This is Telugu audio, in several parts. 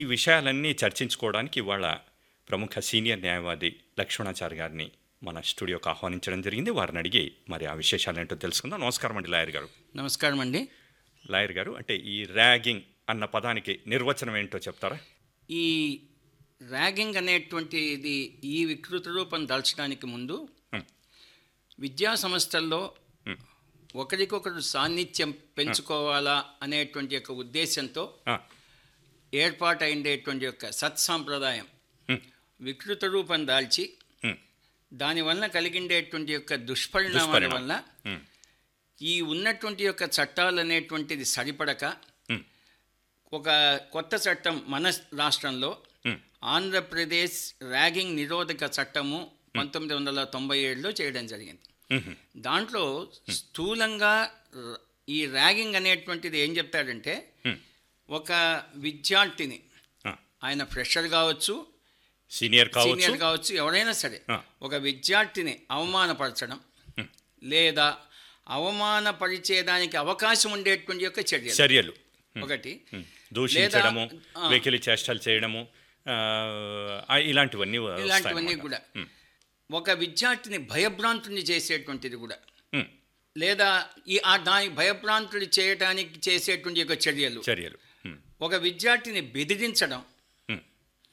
ఈ విషయాలన్నీ చర్చించుకోవడానికి ఇవాళ ప్రముఖ సీనియర్ న్యాయవాది లక్ష్మణాచారి గారిని మన స్టూడియోకి ఆహ్వానించడం జరిగింది వారిని అడిగి మరి ఆ విశేషాలు ఏంటో తెలుసుకుందాం నమస్కారం అండి లాయర్ గారు నమస్కారం అండి లాయర్ గారు అంటే ఈ ర్యాగింగ్ అన్న పదానికి నిర్వచనం ఏంటో చెప్తారా ఈ ర్యాగింగ్ అనేటువంటిది ఈ వికృత రూపం దాల్చడానికి ముందు Hmm. విద్యా సంస్థల్లో Hmm. ఒకరికొకరు సాన్నిధ్యం పెంచుకోవాలా అనేటువంటి యొక్క ఉద్దేశంతో ఆ, ఏర్పాటు అయిండేటువంటి యొక్క సత్సాంప్రదాయం హ్మ్, వికృత రూపం దాల్చి హ్మ్, దానివల్ల కలిగిండేటువంటి యొక్క దుష్పరిణామాల దుష్పరిణామం. వల్ల హ్మ్, ఈ ఉన్నటువంటి యొక్క చట్టాలు అనేటువంటిది సరిపడక హ్మ్, ఒక కొత్త చట్టం మన రాష్ట్రంలో హ్మ్. ఆంధ్రప్రదేశ్ ర్యాగింగ్ నిరోధక చట్టము పంతొమ్మిది వందల తొంభై ఏడులో చేయడం జరిగింది హ్మ్, దాంట్లో స్థూలంగా ర- ఈ ర్యాగింగ్ అనేటువంటిది ఏం చెప్తాడంటే హ్మ్. ఒక విద్యార్థిని ఆ, ఆయన ఫ్రెషర్ కావచ్చు సీనియర్ కావచ్చు సీనియర్ కావచ్చు ఎవరైనా సరే ఆ. ఒక విద్యార్థిని అవమానపరచడం లేదా అవమానపరిచేదానికి అవకాశం ఉండేటువంటి యొక్క చర్యలు చర్యలు ఒకటి హ్మ్. దూషించడము ఆ. వెకిలి చేష్టలు చేయడము ఆ, ఆ, ఇలాంటివన్నీ వస్తాయి ఇలాంటివన్నీ అన్నమాట. కూడా హ్మ్, ఒక విద్యార్థిని భయభ్రాంతుని చేసేటువంటిది కూడా హ్మ్. లేదా ఈ ఆ దాని భయభ్రాంతులు చేయడానికి చేసేటువంటి యొక్క చర్యలు చర్యలు హ్మ్, ఒక విద్యార్థిని బెదిరించడం హ్మ్,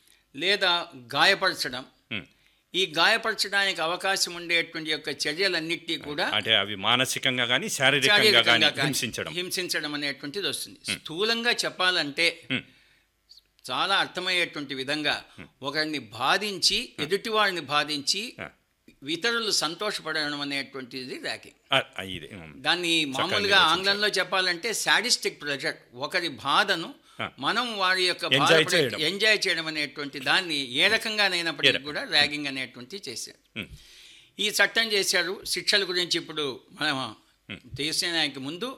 లేదా గాయపరచడం హ్మ్. ఈ గాయపరచడానికి అవకాశం ఉండేటువంటి యొక్క చర్యలన్నిటినీ కూడా అంటే అవి మానసికంగా కానీ శారీరకంగా కానీ శారీరకంగా కానీ హింసించడం హింసించడం అనేటువంటిది వస్తుంది స్థూలంగా చెప్పాలంటే హ్మ్. చాలా అర్థమయ్యేటువంటి విధంగా ఒకరిని బాధించి ఎదుటివారిని బాధించి ఆ. ఇతరులు సంతోషపడడం అనేటువంటిది ర్యాకింగ్ ఆ, ఆ, ఇది హ్మ్. దాన్ని మామూలుగా నిర్వచించారు. ఆంగ్లంలో చెప్పాలంటే సాడిస్టిక్ ప్రెజర్ ఒకరి బాధను ఆ. మనం వారి యొక్క Enjoy బాధపడే- చేయడం. ఎంజాయ్ చేయడం అనేటువంటి దాన్ని ఏ రకంగానైనప్పటికీ ఏ కూడా ర్యాగింగ్ అనేటువంటి చేశారు హ్మ్. ఈ చట్టం చేశారు శిక్షల గురించి ఇప్పుడు మనం దేశానికి ముందు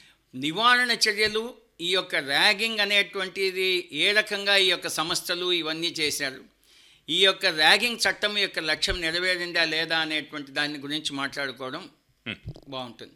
నివారణ చర్యలు ఈ యొక్క ర్యాగింగ్ అనేటువంటిది ఏ రకంగా ఈ యొక్క సంస్థలు ఇవన్నీ చేశారు ఈ యొక్క ర్యాగింగ్ చట్టం యొక్క లక్ష్యం నెరవేరిందా లేదా అనేటువంటి దాని గురించి మాట్లాడుకోవడం హ్మ్. బాగుంటుంది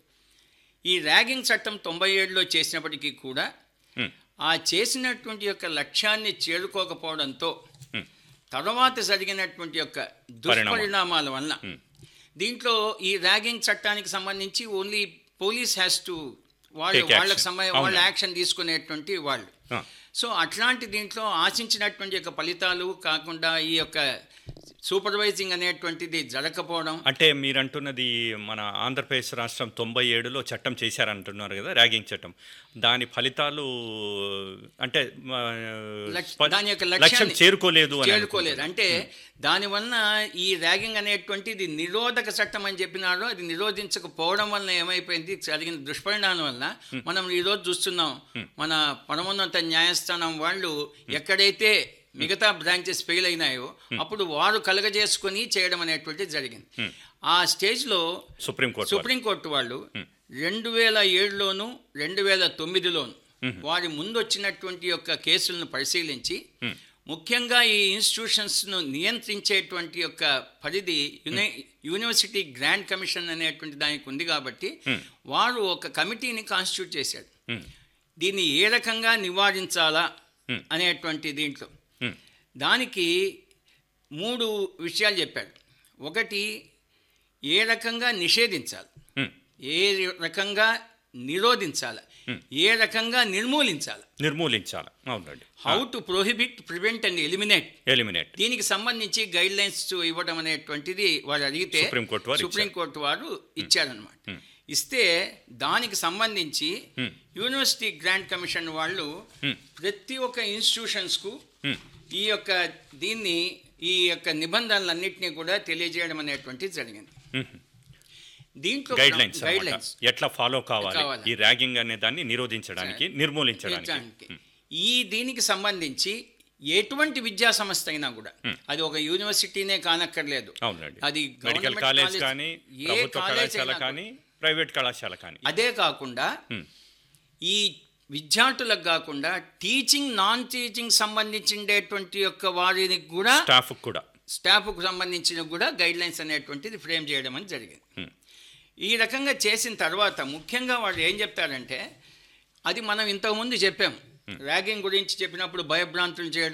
ఈ ర్యాగింగ్ చట్టం తొంభై ఏడులో చేసినప్పటికీ కూడా హ్మ్. ఆ చేసినటువంటి యొక్క లక్ష్యాన్ని చేరుకోకపోవడంతో హ్మ్. తర్వాత జరిగినటువంటి యొక్క దుష్పరిణామాల వల్ల Hmm. దీంట్లో ఈ ర్యాగింగ్ చట్టానికి సంబంధించి ఓన్లీ పోలీస్ హ్యాస్ టు వాళ్ళు Take వాళ్ళకి action. సంబంధ అవును. వాళ్ళ యాక్షన్ తీసుకునేటువంటి వాళ్ళు ఆ. సో అట్లాంటి దీంట్లో ఆశించినటువంటి యొక్క ఫలితాలు కాకుండా ఈ యొక్క సూపర్వైజింగ్ అనేటువంటిది జరగకపోవడం అంటే మీరు అంటున్నది మన ఆంధ్రప్రదేశ్ రాష్ట్రం తొంభై ఏడులో చట్టం చేశారంటున్నారు కదా ర్యాగింగ్ చట్టం దాని ఫలితాలు అంటే ఆ, లక్ష- స్ప- దాని యొక్క లక్ష్యం లక్ష్యాన్ని చేరుకోలేదు అని చేరుకోలేదు అంటే దానివల్ల ఈ ర్యాగింగ్ అనేటువంటిది నిరోధక చట్టం అని చెప్పినారో అది నిరోధించకపోవడం వల్ల ఏమైపోయింది జరిగిన దుష్పరిణామం వల్ల మనం ఈరోజు చూస్తున్నాం మన పరమోన్నత న్యాయస్థానం వాళ్ళు ఎక్కడైతే మిగతా బ్రాంచెస్ ఫెయిల్ అయినాయో అప్పుడు వారు కలగజేసుకొని చేయడం అనేటువంటిది జరిగింది ఆ స్టేజ్లో సుప్రీంకోర్టు వారు. సుప్రీంకోర్టు వాళ్ళు రెండు వేల ఏడులోను రెండు వేల తొమ్మిదిలోను వారి ముందు వచ్చినటువంటి యొక్క కేసులను పరిశీలించి ముఖ్యంగా ఈ ఇన్స్టిట్యూషన్స్ను నియంత్రించేటువంటి యొక్క పరిధి యూని యూనివర్సిటీ గ్రాండ్ కమిషన్ అనేటువంటి దానికి ఉంది కాబట్టి వారు ఒక కమిటీని కాన్స్టిట్యూట్ చేశారు హ్మ్. దీన్ని ఏ రకంగా నివారించాలా Hmm. అనేటువంటి దీంట్లో హ్మ్. దానికి మూడు విషయాలు చెప్పాడు ఒకటి ఏ రకంగా నిషేధించాలి హ్మ్. ఏ రకంగా నిరోధించాలి ఏ రకంగా నిర్మూలించాలి నిర్మూలించాలి అవునండి how to prohibit prevent and eliminate eliminate దీనికి సంబంధించి గైడ్ లైన్స్ ఇవ్వడం అనేటువంటిది వారు అడిగితే సుప్రీంకోర్టు వారు సుప్రీంకోర్టు వారు ఇచ్చారనమాట ఇస్తే దానికి సంబంధించి యూనివర్సిటీ గ్రాంట్ కమిషన్ వాళ్ళు ప్రతి ఒక్క ఇన్స్టిట్యూషన్స్కు హ్మ్. ఈ యొక్క దీన్ని ఈ యొక్క నిబంధనలన్నింటినీ కూడా తెలియజేయడం అనేటువంటిది జరిగింది హ్మ్. దీంట్లో గైడ్ లైన్స్ గైడ్ అన్నమాట. లైన్స్ ఎట్లా ఫాలో కావాలి కావాలి. ఈ ర్యాగింగ్ అనే దాన్ని నిరోధించడానికి నిర్మూలించడానికి నిజానికి. ఈ దీనికి సంబంధించి ఎటువంటి విద్యా సంస్థ అయినా కూడా అది ఒక యూనివర్సిటీనే కానక్కర్లేదు అవునండి అది మెడికల్ గవర్నమెంట్ కాలేజ్ కాలేజ్, కానీ ఏ ప్రభుత్వ కాలేజ్ కళాశాల అయినా కానీ ప్రైవేట్ కళాశాల కానీ అదే కాకుండా హ్మ్. ఈ విద్యార్థులకు కాకుండా టీచింగ్ నాన్ టీచింగ్ సంబంధించినటువంటి యొక్క వారిని కూడా స్టాఫ్ కూడా స్టాఫ్కు సంబంధించిన కూడా గైడ్ లైన్స్ అనేటువంటిది ఫ్రేమ్ చేయడం అని జరిగింది హ్మ్. ఈ రకంగా చేసిన తర్వాత ముఖ్యంగా వాళ్ళు ఏం చెప్తారంటే అది మనం ఇంతకుముందు చెప్పాం ర్యాగింగ్ గురించి చెప్పినప్పుడు భయభ్రాంతులు చేయడం